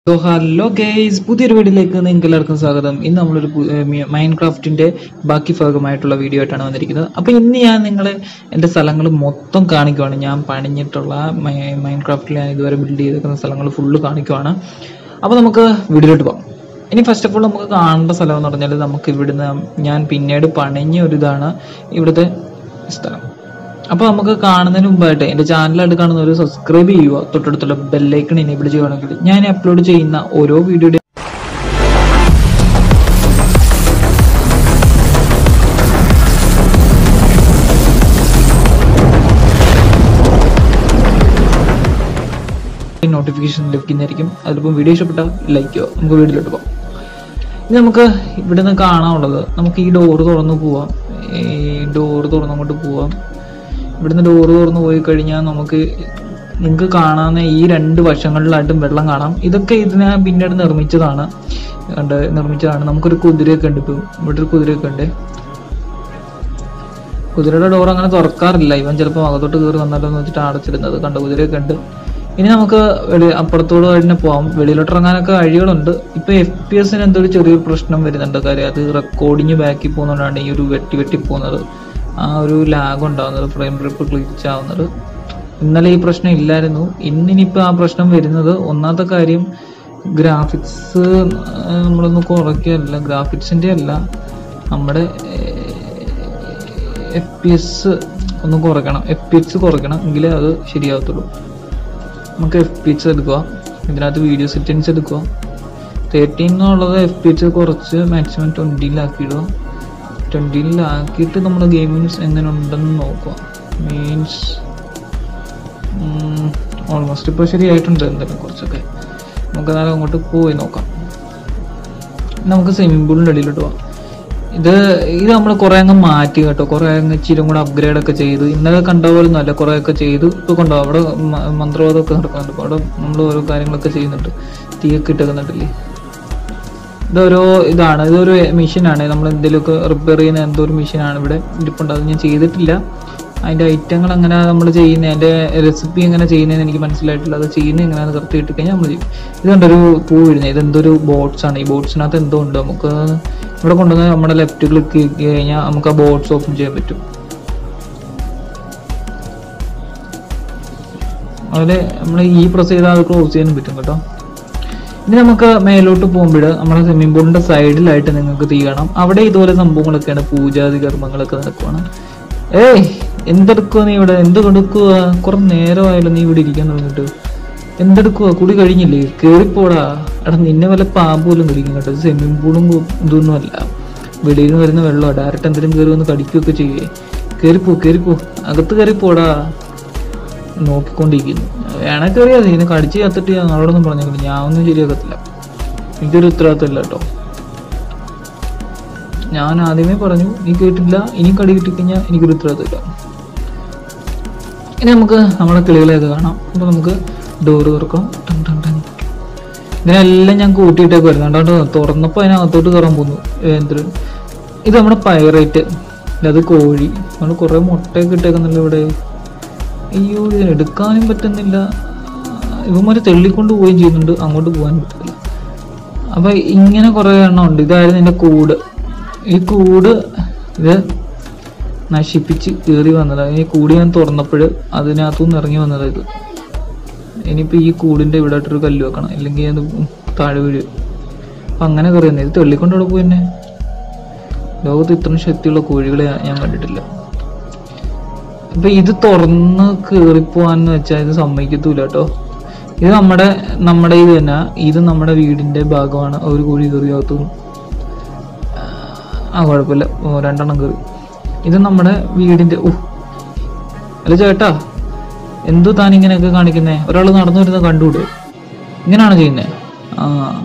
So hello guys പുതിയൊരു വീഡിയോയിലേക്ക് നിങ്ങൾക്ക് എല്ലാവർക്കും സ്വാഗതം ഇന്ന് നമ്മളൊരു മൈൻഡ് ക്രാഫ്റ്റിന്റെ ബാക്കി ഭാഗമായിട്ടുള്ള വീഡിയോ ആയിട്ടാണ് വന്നിരിക്കുന്നത് അപ്പൊ ഇന്ന് ഞാൻ നിങ്ങളെ എന്റെ സ്ഥലങ്ങൾ മൊത്തം കാണിക്കുവാണ് ഞാൻ പണിഞ്ഞിട്ടുള്ള മൈൻഡ് ക്രാഫ്റ്റിൽ ഞാൻ ഇതുവരെ ബിൽഡ് ചെയ്തിരിക്കുന്ന സ്ഥലങ്ങൾ ഫുള്ള് കാണിക്കുവാണ് അപ്പൊ നമുക്ക് വീഡിയോയിലോട്ട് പോകാം ഇനി ഫസ്റ്റ് ഓഫ് ഓൾ നമുക്ക് കാണേണ്ട സ്ഥലം എന്ന് പറഞ്ഞാൽ നമുക്ക് ഇവിടുന്ന് ഞാൻ പിന്നീട് പണിഞ്ഞ ഒരു ഇതാണ് ഇവിടുത്തെ സ്ഥലം അപ്പൊ നമുക്ക് കാണുന്നതിന് മുമ്പായിട്ട് എന്റെ ചാനലായിട്ട് കാണുന്ന ഒരു സബ്സ്ക്രൈബ് ചെയ്യുക തൊട്ടടുത്തുള്ള ബെല്ലൈക്കൺ എനേബിൾ ചെയ്യുകയാണെങ്കിൽ ഞാൻ അപ്ലോഡ് ചെയ്യുന്ന ഓരോ വീഡിയോയുടെ നോട്ടിഫിക്കേഷൻ ലഭിക്കുന്നതായിരിക്കും അതിലിപ്പം വീഡിയോ ഇഷ്ടപ്പെട്ട ലൈക്ക് ചെയ്യുക നമുക്ക് വീഡിയോയിലോട്ട് പോകാം ഇനി നമുക്ക് ഇവിടെ നിന്ന് കാണാനുള്ളത് നമുക്ക് ഈ ഡോറ് തുറന്ന് പോവാം ഈ ഡോറ് തുറന്നങ്ങോട്ട് പോവാം ഇവിടുന്ന് ഡോറ് തുറന്ന് പോയി കഴിഞ്ഞാൽ നമുക്ക് നിങ്ങൾക്ക് കാണാവുന്ന ഈ രണ്ട് വശങ്ങളിലായിട്ടും വെള്ളം കാണാം ഇതൊക്കെ ഇതിനെ പിന്നീട് നിർമ്മിച്ചതാണ് കണ്ട് നിർമ്മിച്ചതാണ് നമുക്കൊരു കുതിരയൊക്കെ ഉണ്ട് ഇപ്പം ഇവിടെ ഒരു കുതിരയൊക്കെ ഉണ്ട് കുതിരയുടെ ഡോർ അങ്ങനെ തുറക്കാറില്ല ഇവൻ ചിലപ്പോൾ അകത്തോട്ട് കയറി വന്നാലോ എന്ന് വെച്ചിട്ട് അടച്ചിടുന്നത് കണ്ട കുതിരയൊക്കെ ഉണ്ട് ഇനി നമുക്ക് വെളി അപ്പുറത്തോട് തന്നെ പോവാം വെളിയിലോട്ട് ഇറങ്ങാനൊക്കെ വഴികളുണ്ട് ഇപ്പൊ എഫ് പി എസിന് എന്തോ ഒരു ചെറിയൊരു പ്രശ്നം വരുന്നുണ്ട് കാര്യം അത് റെക്കോർഡിങ് ബാക്കി പോകുന്നതുകൊണ്ടാണ് ഈ ഒരു വെട്ടി വെട്ടി പോകുന്നത് ആ ഒരു ലാഗ് ഉണ്ടാവുന്നത് ഫ്രെയിം റിപ്പ് ക്ലിച്ച് ആവുന്നത് ഇന്നലെ ഈ പ്രശ്നം ഇല്ലായിരുന്നു ഇന്നിനിപ്പോ ആ പ്രശ്നം വരുന്നത് ഒന്നാമത്തെ കാര്യം ഗ്രാഫിക്സ് നമ്മളൊന്ന് കുറയ്ക്കുകയല്ല ഗ്രാഫിക്സിന്റെ അല്ല നമ്മുടെ എഫ് പി എസ് ഒന്ന് കുറയ്ക്കണം എഫ് പി എസ് കുറയ്ക്കണം എങ്കിലേ അത് ശരിയാവത്തുള്ളൂ നമുക്ക് എഫ് പി എച്ച് എടുക്കുക ഇതിനകത്ത് വീഡിയോ സെറ്റിങ്സ് എടുക്കുക തേർട്ടീൻ എന്നുള്ളത് എഫ് പി എച്ച് കുറച്ച് മാക്സിമം ട്വൻറ്റിയിലാക്കിയിടുക ട്വൻറ്റിയിലാക്കിയിട്ട് നമ്മുടെ ഗെയിമിങ്സ് എങ്ങനെ ഉണ്ടെന്ന് നോക്കുക മീൻസ് ഓൾമോസ്റ്റ് ഇപ്പോൾ ശരിയായിട്ടുണ്ട് എന്തായാലും കുറച്ചൊക്കെ നമുക്ക് എന്നാലും അങ്ങോട്ട് പോയി നോക്കാം നമുക്ക് സ്വിമ്മിംഗ് പൂളിൻ്റെ അടിയിലോട്ട് പോവാം ഇത് ഇത് നമ്മൾ കുറെ അങ്ങ് മാറ്റി കേട്ടോ കുറെ അങ്ങ് ഇച്ചിരി കൂടെ അപ്ഗ്രേഡ് ഒക്കെ ചെയ്ത് ഇന്നലെ കണ്ട പോലെ ഒന്നും അല്ല കുറെ ഒക്കെ ചെയ്തു ഇപ്പൊ കൊണ്ടോ അവിടെ മ- മന്ത്രവാദമൊക്കെ നടക്കുന്നുണ്ട് അപ്പൊ അവിടെ നമ്മൾ ഓരോ കാര്യങ്ങളൊക്കെ ചെയ്യുന്നുണ്ട് തീയൊക്കെ ഇട്ടേക്കുന്നുണ്ടല്ലേ ഇതൊരോ ഇതാണ് ഇതൊരു മെഷീനാണ് നമ്മൾ എന്തെങ്കിലുമൊക്കെ റിപ്പയർ ചെയ്യുന്ന എന്തോ ഒരു മെഷീനാണ് ഇവിടെ ഇരിപ്പുണ്ട് അത് ഞാൻ ചെയ്തിട്ടില്ല അതിന്റെ ഐറ്റങ്ങൾ അങ്ങനെ നമ്മൾ ചെയ്യുന്ന അതിന്റെ റെസിപ്പി എങ്ങനെ ചെയ്യുന്നതെന്ന് എനിക്ക് മനസ്സിലായിട്ടില്ല അത് ചെയ്യുന്നത് എങ്ങനെയാണെന്ന് കറക്റ്റ് കിട്ടി കഴിഞ്ഞാൽ നമ്മൾ ചെയ്യും ഇതുണ്ടൊരു പൂ വീഴുന്നത് ഇതെന്തൊരു ബോട്ട്സ് ആണ് ഈ ബോട്ട്സിനകത്ത് എന്തോ ഉണ്ട് നമുക്ക് ഇവിടെ കൊണ്ടുവന്ന് നമ്മുടെ ലെഫ്റ്റ് ക്ലിക്ക് ചെയ്ത് കഴിഞ്ഞാൽ നമുക്ക് ആ ബോട്ട്സ് ഓപ്പൺ ചെയ്യാൻ പറ്റും അതുപോലെ നമ്മൾ ഈ പ്രസ് ചെയ്താൽ അത് ക്ലോസ് ചെയ്യാനും പറ്റും കേട്ടോ ഇനി നമുക്ക് മേലോട്ട് പോകുമ്പോൾ നമ്മുടെ സ്വിമ്മിംഗ് പൂളിന്റെ സൈഡിലായിട്ട് നിങ്ങൾക്ക് തീ കാണാം അവിടെ ഇതുപോലെ സംഭവങ്ങളൊക്കെയാണ് പൂജാതി കർമ്മങ്ങളൊക്കെ നടക്കുവാണ് ഏയ് എന്തെടുക്കുക നീ ഇവിടെ എന്ത് കൊടുക്കുക കുറെ നേരമായാലും നീ ഇവിടെ ഇരിക്കാൻ തുടങ്ങിയിട്ട് എന്തെടുക്കുക കുടി കഴിഞ്ഞില്ലേ കേറിപ്പോടാ എടാ നിന്നെ വല്ല പാമ്പ് പോലും കടിക്കും കേട്ടോ സ്വിമ്മിംഗ് പൂളും ഇതൊന്നും അല്ല വെളിയിൽ നിന്ന് വരുന്ന വെള്ളമാണ് ഡയറക്റ്റ് എന്തെങ്കിലും കയറി വന്ന് കടിക്കുകയൊക്കെ ചെയ്യേ കേറിപ്പോ കേറിപ്പോ അകത്ത് കയറിപ്പോടാ നോക്കിക്കൊണ്ടിരിക്കുന്നു വേണേ കയറിയാ മതി ഇതിനെ കടിച്ച് കത്തിട്ട് ഞാൻ അവിടെ ഒന്നും പറഞ്ഞേക്കില്ല ഞാൻ ഒന്നും ശരിയാക്കത്തില്ല എനിക്കൊരു ഉത്തരവാദിത്തമില്ല കേട്ടോ ഞാൻ ആദ്യമേ പറഞ്ഞു നീ കേട്ടില്ല ഇനി കടി കിട്ടിക്കഴിഞ്ഞാൽ എനിക്കൊരു ഉത്തരവാദിത്തമില്ല ഇനി നമുക്ക് നമ്മുടെ കിളികളെയൊക്കെ കാണാം അപ്പൊ നമുക്ക് ഡോറ് തുറക്കാം ടൺ ടൺ ടൺ. ഇതിനെല്ലാം ഞാൻ കൂട്ടിയിട്ടേക്ക് വരുന്നുണ്ട് അതുകൊണ്ട് തുറന്നപ്പോൾ അതിനകത്തോട്ട് കയറാൻ പോന്നു എന്തൊരു ഇത് നമ്മുടെ പൈറേറ്റ് അത് കോഴി നമ്മൾ കുറേ മുട്ടയൊക്കെ ഇട്ടേക്കുന്നല്ലോ ഇവിടെ അയ്യോ ഇതിന് എടുക്കാനും പറ്റുന്നില്ല ഇവന്മാര് തെള്ളിക്കൊണ്ട് പോവുകയും ചെയ്യുന്നുണ്ട് അങ്ങോട്ട് പോകാനും പറ്റത്തില്ല അപ്പൊ ഇങ്ങനെ കുറെ എണ്ണം ഉണ്ട് ഇതായിരുന്നു എന്റെ കൂട് ഈ കൂട് ഇത് നശിപ്പിച്ച് കയറി വന്നതാണ് ഈ കൂട് ഞാൻ തുറന്നപ്പോൾ അതിനകത്തുനിന്ന് ഇറങ്ങി വന്നതാണ് ഇത് ഇനിയിപ്പോ ഈ കൂടിന്റെ ഇവിടെ ആയിട്ടൊരു കല്ല് വെക്കണം ഇല്ലെങ്കിൽ അത് താഴെ വീഴും അപ്പൊ അങ്ങനെ കയറി വന്നത് ഇത് തെള്ളിക്കൊണ്ട് അവിടെ പോയി തന്നെ ലോകത്ത് ഇത്രയും ശക്തിയുള്ള കോഴികളെ ഞാൻ കണ്ടിട്ടില്ല അപ്പൊ ഇത് തുറന്ന് കേറിപ്പോവാന്ന് വെച്ചാൽ ഇത് സമ്മതിക്കത്തൂല കേട്ടോ ഇത് നമ്മുടെ നമ്മുടെ ഇത് തന്നെ ഇത് നമ്മുടെ വീടിന്റെ ഭാഗമാണ് ഒരു കോഴി കയറിയാകത്തു ആ കുഴപ്പമില്ല ഓ, രണ്ടെണ്ണം കയറി ഇത് നമ്മുടെ വീടിന്റെ ഓ അല്ല ചേട്ടാ എന്തോ താൻ ഇങ്ങനെയൊക്കെ കാണിക്കുന്നേ ഒരാൾ നടന്നു വരുന്നത് കണ്ടുകൂടെ ഇങ്ങനെയാണ് ചെയ്യുന്നേ ആ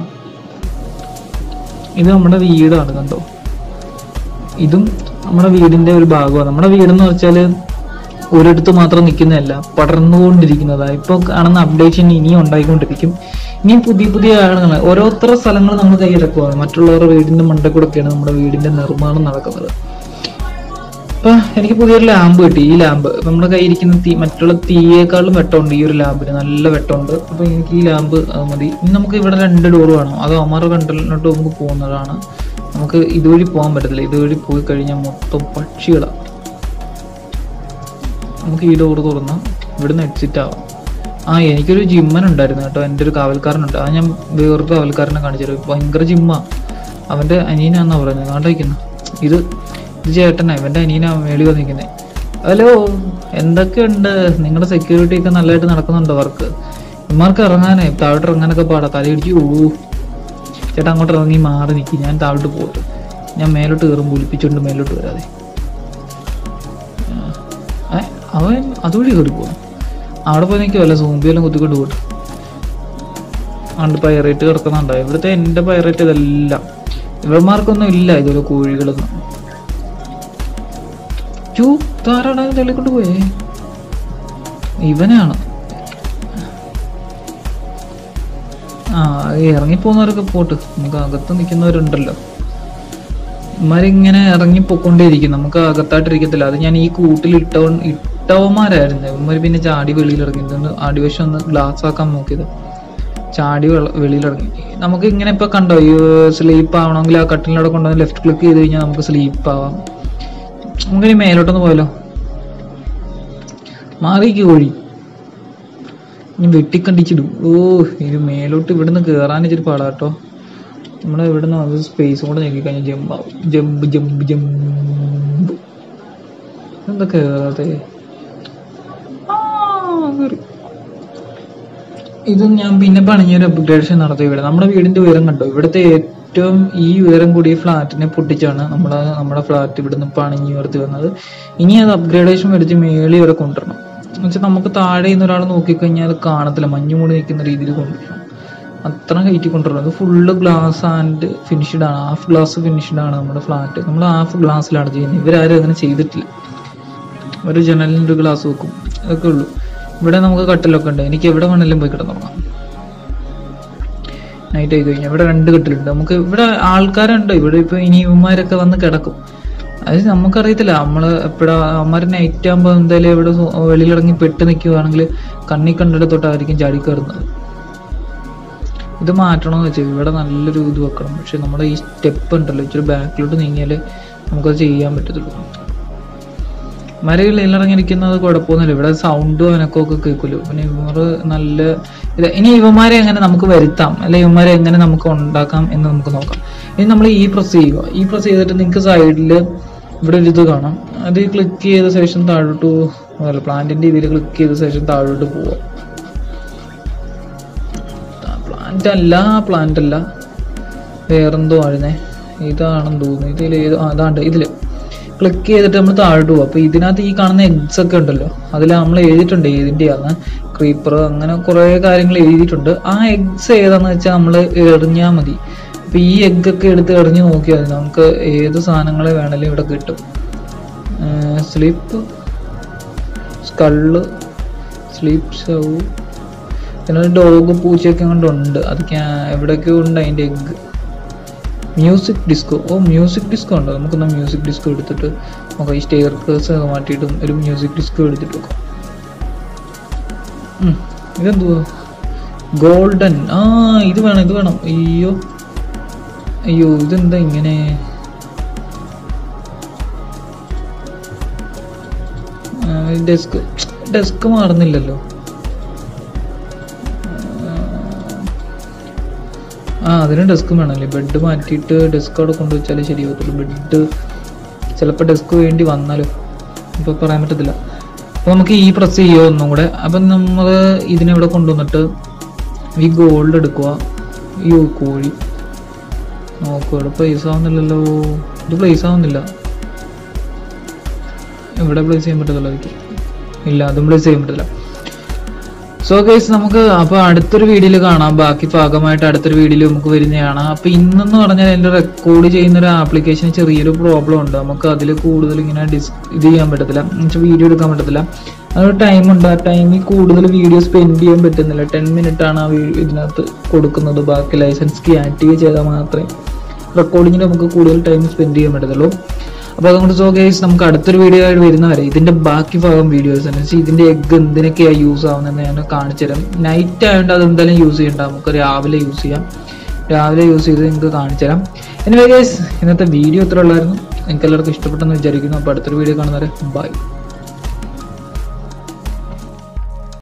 ഇത് നമ്മുടെ വീടാണ് കണ്ടോ ഇതും നമ്മുടെ വീടിന്റെ ഒരു ഭാഗമാണ് നമ്മുടെ വീടെന്ന് വെച്ചാല് ഒരിടത്ത് മാത്രം നിൽക്കുന്നതല്ല പടർന്നുകൊണ്ടിരിക്കുന്നതാ ഇപ്പൊ കാണുന്ന അപ്ഡേഷൻ ഇനിയും ഉണ്ടായിക്കൊണ്ടിരിക്കും ഇനിയും പുതിയ പുതിയ ആളുകൾ ഓരോരുത്തര സ്ഥലങ്ങൾ നമ്മൾ കൈയടക്കുവാണ് മറ്റുള്ളവരുടെ വീടിന്റെ മണ്ടക്കൂടൊക്കെയാണ് നമ്മുടെ വീടിന്റെ നിർമ്മാണം നടക്കുന്നത് അപ്പൊ എനിക്ക് പുതിയൊരു ലാമ്പ് കിട്ടി ഈ ലാമ്പ് നമ്മുടെ കയ്യിൽ ഇരിക്കുന്ന തീ മറ്റുള്ള തീയേക്കാളും വെട്ടമുണ്ട് ഈ ഒരു ലാമ്പിന് നല്ല വെട്ടമുണ്ട് അപ്പൊ എനിക്ക് ഈ ലാമ്പ് അത് മതി ഇനി നമുക്ക് ഇവിടെ രണ്ട് ഡോർ വേണം അത് അമർ കണ്ടലിനോട്ട് നമുക്ക് പോകുന്നതാണ് നമുക്ക് ഇതുവഴി പോകാൻ പറ്റത്തില്ല ഇതുവഴി പോയി കഴിഞ്ഞാൽ മൊത്തം പക്ഷികളാണ് നമുക്ക് ഈ ഡോർ തുറന്ന് ഇവിടുന്ന് എക്സിറ്റ് ആവാം ആ എനിക്കൊരു ജിമ്മൻ ഉണ്ടായിരുന്നു കേട്ടോ എൻ്റെ ഒരു കാവൽക്കാരനുണ്ട് അത് ഞാൻ വേറൊരു കാവൽക്കാരനെ കാണിച്ചു ഭയങ്കര ജിമ്മാ അവൻ്റെ അനിയനാന്നാ പറയുന്നത് കണ്ടിരിക്കുന്നു ഇത് ഇത് ചേട്ടനാ ഇവൻ്റെ അനിയനാ മേളി വന്നിരിക്കുന്നത് ഹലോ എന്തൊക്കെയുണ്ട് നിങ്ങളുടെ സെക്യൂരിറ്റി ഒക്കെ നല്ലതായിട്ട് നടക്കുന്നുണ്ടോ വർക്ക് ഇമാർക്ക് ഇറങ്ങാനേ താഴോട്ട് ഇറങ്ങാനൊക്കെ പാടാ തലയിടിച്ച് ഓ ചേട്ടാ അങ്ങോട്ട് ഇറങ്ങി മാറി നിൽക്കി ഞാൻ താഴോട്ട് പോയിട്ട് ഞാൻ മേലോട്ട് കയറും ഒലിപ്പിച്ചുകൊണ്ട് മേലോട്ട് വരാതെ ഏ, അവൻ അതുവഴി കയറി പോകും അവിടെ പോയി നിൽക്കുമല്ല സോംബിയെല്ലാം കുത്തിക്കൊണ്ട് പോയിട്ട് ആണ്ട് പൈറേറ്റ് കിടക്കുന്നുണ്ടോ ഇവിടുത്തെ എൻ്റെ പൈറേറ്റ് ഇതെല്ലാം ഇവന്മാർക്കൊന്നും ഇല്ല ഇതുപോലെ കോഴികളൊന്നും ചൂ താരാടാ തള്ളിക്കൊണ്ട് പോയേ ഇവനാണ് ആ ഇറങ്ങിപ്പോകുന്നവരൊക്കെ പോട്ട് നമുക്ക് അകത്ത് നിൽക്കുന്നവരുണ്ടല്ലോ ഇമാരിങ്ങനെ ഇറങ്ങി പൊക്കൊണ്ടേയിരിക്കും നമുക്ക് അകത്തായിട്ടിരിക്കത്തില്ല അത് ഞാൻ ഈ കൂട്ടിൽ ഇട്ടവ ഇട്ടവന്മാരായിരുന്നു ഇവന്മാര് പിന്നെ ചാടി വെളിയിൽ ഇറങ്ങി ഇതൊന്ന് അടിവശം ഒന്ന് ഗ്ലാസ് ആക്കാൻ നോക്കിയത് ചാടി വെള്ള- വെളിയിലിറങ്ങി നമുക്ക് ഇങ്ങനെ ഇപ്പൊ കണ്ടോ ഈ സ്ലീപ്പ് ആവണമെങ്കിൽ ആ കട്ടിലവിടെ കൊണ്ടുവന്ന് ലെഫ്റ്റ് ക്ലിക്ക് ചെയ്ത് കഴിഞ്ഞാൽ നമുക്ക് സ്ലീപ്പ് ആവാം നമുക്കിനി മേലോട്ടൊന്ന് പോയാലോ മാറിക്ക് കോഴി ഇനി വെട്ടിക്കണ്ടിച്ചിടും ഓ ഇത് മേലോട്ട് ഇവിടുന്ന് കേറാൻ ഇച്ചിരി പാടാട്ടോ നമ്മളെ ഇവിടുന്ന് അത് സ്പേസ് കൂടെ ഞെക്കി കഴിഞ്ഞാൽ ജമ്പാവും ജമ്പ് ജമ്പ് ജമ്പ് എന്താ കേറാതെ ആ, കേറി. ഇത് ഞാൻ പിന്നെ പണിഞ്ഞൊരു അപ്ഗ്രേഡേഷൻ നടത്തി ഇവിടെ നമ്മുടെ വീടിന്റെ ഉയരം കണ്ടോ ഇവിടുത്തെ ഏറ്റവും ഈ ഉയരം കൂടിയ ഫ്ലാറ്റിനെ പൊട്ടിച്ചാണ് നമ്മളെ നമ്മുടെ ഫ്ലാറ്റ് ഇവിടുന്ന് പണിഞ്ഞ് ഉയർത്തി വന്നത് ഇനി അത് അപ്ഗ്രേഡേഷൻ വരുത്തി മേളി വരെ കൊണ്ടുവരണം എന്നുവെച്ചാൽ നമുക്ക് താഴെ നിന്ന് ഒരാൾ നോക്കിക്കഴിഞ്ഞാൽ അത് കാണത്തില്ല മഞ്ഞ് മൂടി നിൽക്കുന്ന രീതിയിൽ കൊണ്ടുവരണം അത്ര ഹൈറ്റ് കൊണ്ടുവരണം അത് ഫുള്ള് ഗ്ലാസ് ആൻഡ് ഫിനിഷ്ഡ് ആണ് ഹാഫ് ഗ്ലാസ് ഫിനിഷ്ഡ് ആണ് നമ്മുടെ ഫ്ലാറ്റ് നമ്മൾ ഹാഫ് ഗ്ലാസ്സിലാണ് ചെയ്യുന്നത് ഇവരാരും അങ്ങനെ ചെയ്തിട്ടില്ല ഒരു ജനലിൻ്റെ ഒരു ഗ്ലാസ് വെക്കും അതൊക്കെ ഉള്ളൂ ഇവിടെ നമുക്ക് കട്ടിലൊക്കെ ഉണ്ട് എനിക്ക് എവിടെ വേണമെങ്കിലും പോയി കിടന്നുറങ്ങാം നൈറ്റ് ആയി കഴിഞ്ഞാൽ ഇവിടെ രണ്ട് കട്ടിലുണ്ട് നമുക്ക് ഇവിടെ ആൾക്കാരുണ്ട് ഇവിടെ ഇപ്പൊ ഇനി ഇവന്മാരൊക്കെ വന്ന് കിടക്കും അത് നമുക്കറിയത്തില്ല നമ്മള് എപ്പോഴാ അവന്മാർ നൈറ്റ് ആകുമ്പോൾ എന്തായാലും ഇവിടെ സു- വെളിയിലിറങ്ങി പെട്ട് നിൽക്കുവാണെങ്കിൽ കണ്ണി കണ്ടിടത്തോട്ടായിരിക്കും ചാടി കയറുന്നത് ഇത് മാറ്റണമെന്ന് വെച്ചാൽ ഇവിടെ നല്ലൊരു ഇത് വെക്കണം പക്ഷെ നമ്മുടെ ഈ സ്റ്റെപ്പ് ഉണ്ടല്ലോ ഇച്ചിരി ബാക്കിലോട്ട് നീങ്ങിയാലേ നമുക്കത് ചെയ്യാൻ പറ്റത്തുള്ളൂ മരകളിൽ ഇറങ്ങിയിരിക്കുന്നത് കുഴപ്പമൊന്നുമില്ല ഇവിടെ സൗണ്ടും അനക്കമൊക്കെ കേൾക്കുമല്ലോ പിന്നെ ഇവർ നല്ല ഇത് ഇനി ഇവന്മാരെ എങ്ങനെ നമുക്ക് വരുത്താം അല്ലെ ഇവന്മാരെ എങ്ങനെ നമുക്ക് ഉണ്ടാക്കാം എന്ന് നമുക്ക് നോക്കാം ഇനി നമ്മൾ ഈ പ്രസ് ചെയ്യുക ഈ പ്രസ് ചെയ്തിട്ട് നിങ്ങൾക്ക് സൈഡിൽ ഇവിടെ ഒരു ഇത് കാണാം അത് ക്ലിക്ക് ചെയ്ത ശേഷം താഴോട്ട് അല്ല പ്ലാന്റിന്റെ ഇതിൽ ക്ലിക്ക് ചെയ്ത ശേഷം താഴോട്ട് പോവാം പ്ലാന്റ് അല്ല പ്ലാന്റ് അല്ല വേറെന്തോ ആയിരുന്നേ ഇതാണെന്ന് തോന്നുന്നു ഇതിൽ ഏത് ആ, അതാണ്ട് ഇതില് ക്ലിക്ക് ചെയ്തിട്ട് നമ്മൾ താഴോട്ട് പോകും അപ്പൊ ഇതിനകത്ത് ഈ കാണുന്ന എഗ്സ് ഒക്കെ ഉണ്ടല്ലോ അതിൽ നമ്മൾ എഴുതിയിട്ടുണ്ട് ഏതിന്റെയാണ് ക്രീപ്പർ അങ്ങനെ കുറെ കാര്യങ്ങൾ എഴുതിയിട്ടുണ്ട് ആ എഗ്സ് ഏതാന്ന് വെച്ചാൽ നമ്മൾ എറിഞ്ഞാൽ മതി അപ്പൊ ഈ എഗ് ഒക്കെ എടുത്ത് എറിഞ്ഞ് നോക്കിയാൽ മതി നമുക്ക് ഏത് സാധനങ്ങൾ വേണമെങ്കിലും ഇവിടെ കിട്ടും സ്ലിപ്പ് സ്കള്ള് സ്ലീപ്പ് ഷൗ പിന്നെ ഡോഗ് പൂച്ചയൊക്കെ കൊണ്ടുണ്ട് അത് ക്യാ- എവിടെയൊക്കെയോ ഉണ്ട് അതിന്റെ എഗ് മ്യൂസിക് ഡിസ്കോ ഓ മ്യൂസിക് ഡിസ്കോ ഉണ്ടോ നമുക്കൊന്ന് മ്യൂസിക് ഡിസ്കോ എടുത്തിട്ട് നോക്കാം ഈ സ്റ്റെയർ കേസ് മാറ്റിയിട്ടും ഒരു മ്യൂസിക് ഡിസ്കോ എടുത്തിട്ട് നോക്കാം ഉം, ഇതെന്തുവാ ഗോൾഡൻ ആ ഇത് വേണം ഇത് വേണം അയ്യോ അയ്യോ ഇതെന്താ ഇങ്ങനെ ഡെസ്ക് ഡെസ്ക് മാറുന്നില്ലല്ലോ ആ അതിന് ഡെസ്ക് വേണമല്ലേ ബെഡ് മാറ്റിയിട്ട് ഡെസ്ക് അവിടെ കൊണ്ടുവച്ചാലേ ശരിയാവത്തുള്ളൂ ബെഡ് ചിലപ്പോൾ ഡെസ്ക് വേണ്ടി വന്നാലോ ഇപ്പോൾ പറയാൻ പറ്റത്തില്ല അപ്പോൾ നമുക്ക് ഈ പ്രസ് ചെയ്യുമോ ഒന്നും കൂടെ അപ്പം നമ്മൾ ഇതിനിവിടെ കൊണ്ടുവന്നിട്ട് ഈ ഗോൾഡ് എടുക്കുക ഈ കോഴി നോക്കുക ഇവിടെ പ്ലേസ് ആവുന്നില്ലല്ലോ ഇത് പ്ലേസ് ആവുന്നില്ല ഇവിടെ പ്ലേസ് ചെയ്യാൻ പറ്റത്തില്ല എനിക്ക് ഇല്ല അതും പ്ലേസ് ചെയ്യാൻ പറ്റില്ല സോ ഗൈസ് നമുക്ക് അപ്പൊ അടുത്തൊരു വീഡിയോയിൽ കാണാം ബാക്കി ഭാഗമായിട്ട് അടുത്തൊരു വീഡിയോയിൽ നമുക്ക് വരുന്നതാണ് അപ്പൊ ഇന്നെന്ന് പറഞ്ഞാൽ എൻ്റെ റെക്കോർഡ് ചെയ്യുന്ന ഒരു ആപ്ലിക്കേഷൻ ചെറിയൊരു പ്രോബ്ലം ഉണ്ട് നമുക്ക് അതിൽ കൂടുതൽ ഇങ്ങനെ ഡിസ് ഇത് ചെയ്യാൻ പറ്റത്തില്ല വീഡിയോ എടുക്കാൻ പറ്റത്തില്ല അതൊരു ടൈം ഉണ്ട് ആ ടൈമിൽ കൂടുതൽ വീഡിയോ സ്പെൻഡ് ചെയ്യാൻ പറ്റുന്നില്ല ടെൻ മിനിറ്റ് ആണ് ആ വീ- ഇതിനകത്ത് കൊടുക്കുന്നത് ബാക്കി ലൈസൻസ് കീ ആക്റ്റീവ് ചെയ്താൽ മാത്രമേ റെക്കോർഡിങ്ങിന് നമുക്ക് കൂടുതൽ ടൈം സ്പെൻഡ് ചെയ്യാൻ പറ്റത്തുള്ളൂ അപ്പോൾ അതുകൊണ്ട് സോ ഗൈസ് നമുക്ക് അടുത്തൊരു വീഡിയോ ആയിട്ട് വരുന്നവരെ ഇതിന്റെ ബാക്കി ഭാഗം വീഡിയോസ് എന്ന് വെച്ചാൽ ഇതിന്റെ എഗ് എന്തിനൊക്കെയാണ് യൂസ് ആവുന്നതെന്ന് ഞാൻ കാണിച്ചു തരാം നൈറ്റ് ആയതുകൊണ്ട് അത് എന്തായാലും യൂസ് ചെയ്യണ്ട നമുക്ക് രാവിലെ യൂസ് ചെയ്യാം രാവിലെ യൂസ് ചെയ്ത് നിങ്ങൾക്ക് കാണിച്ചു തരാം എനിവേ ഗൈസ് ഇന്നത്തെ വീഡിയോ ഇത്ര ഉള്ളായിരുന്നു നിങ്ങൾക്ക് എല്ലാവർക്കും ഇഷ്ടപ്പെട്ടെന്ന് വിചാരിക്കുന്നു അപ്പോൾ അടുത്തൊരു വീഡിയോ കാണുന്നവരെ ബൈ